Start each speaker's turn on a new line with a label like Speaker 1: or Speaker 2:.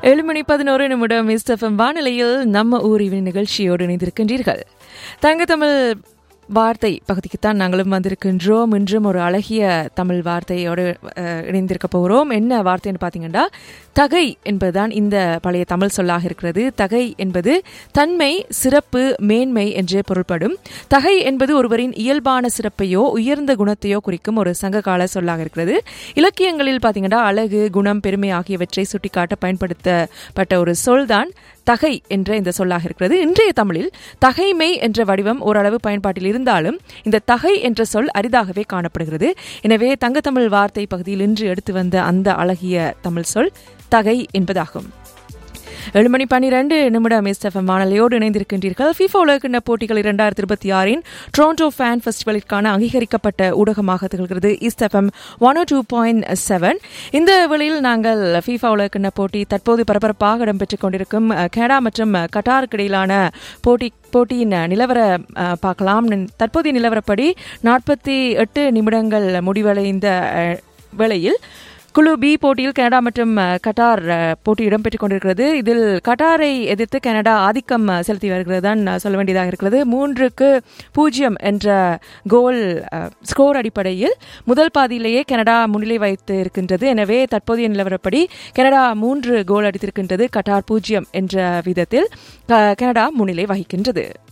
Speaker 1: ஏழு மணி பதினோரு நிமிடம் மிஸ்டஃபம் வானிலையில் நம்ம ஊரிவின் நிகழ்ச்சியோடு இணைந்திருக்கின்றீர்கள் தங்க தமிழ் வார்த்தை பகுதிக்குத்தான் நாங்களும் வந்திருக்கின்றோம் இன்றும் ஒரு அழகிய தமிழ் வார்த்தையோடு அஹ், இணைந்திருக்க போகிறோம் என்ன வார்த்தைன்னு பார்த்தீங்கன்னா தகை என்பதுதான் இந்த பழைய தமிழ் சொல்லாக இருக்கிறது தகை என்பது தன்மை சிறப்பு மேன்மை என்று பொருள்படும் தகை என்பது ஒருவரின் இயல்பான சிறப்பையோ உயர்ந்த குணத்தையோ குறிக்கும் ஒரு சங்ககால சொல்லாக இருக்கிறது இலக்கியங்களில் பார்த்தீங்கன்னா அழகு குணம் பெருமை ஆகியவற்றை சுட்டிக்காட்ட பயன்படுத்தப்பட்ட ஒரு சொல்தான் தகை என்ற இந்த சொல்லாக இருக்கிறது இன்றைய தமிழில் தகைமை என்ற வடிவம் ஓரளவு பயன்பாட்டில் இருந்தாலும் இந்த தகை என்ற சொல் அரிதாகவே காணப்படுகிறது எனவே தங்கத்தமிழ் வார்த்தை பகுதியில் இன்று எடுத்து வந்த அந்த அழகிய தமிழ் சொல் தகை என்பதாகும் ஏழு மணி பன்னிரண்டு நிமிடம் எஸ்எஃப்எம் வானொலியோடு இணைந்திருக்கின்றீர்கள் FIFA உலகக்கிண்ண போட்டிகள் இரண்டாயிரத்தி இருபத்தி ஆறின் டொரண்டோ ஃபேன் ஃபெஸ்டிவலிற்கான அங்கீகரிக்கப்பட்ட ஊடகமாக திகழ்கிறது ISFM one two point seven இந்த வேளையில் நாங்கள் FIFA உலகக்கிண்ண போட்டி தற்போது பரபரப்பாக இடம்பெற்றுக் கொண்டிருக்கும் அஹ், கனடா மற்றும் அஹ், கட்டாருக்கு இடையிலான போட்டி போட்டியின் நிலவர அஹ், பார்க்கலாம் தற்போதைய நிலவரப்படி நாற்பத்தி எட்டு நிமிடங்கள் முடிவடைந்த அஹ், வேளையில் குழு பி போட்டியில் கனடா மற்றும் அஹ், கட்டார் அஹ், போட்டி இடம்பெற்றுக் கொண்டிருக்கிறது இதில் கட்டாரை எதிர்த்து கனடா ஆதிக்கம் அஹ், செலுத்தி வருகிறது தான் அஹ், சொல்ல வேண்டியதாக இருக்கிறது மூன்றுக்கு பூஜ்ஜியம் என்ற கோல் அஹ், ஸ்கோர் அடிப்படையில் முதல் பாதியிலேயே கனடா முன்னிலை வைத்து இருக்கின்றது எனவே தற்போதைய நிலவரப்படி கனடா மூன்று கோல் அடித்திருக்கின்றது கட்டார் பூஜ்ஜியம் என்ற விதத்தில் க- கனடா முன்னிலை வகிக்கின்றது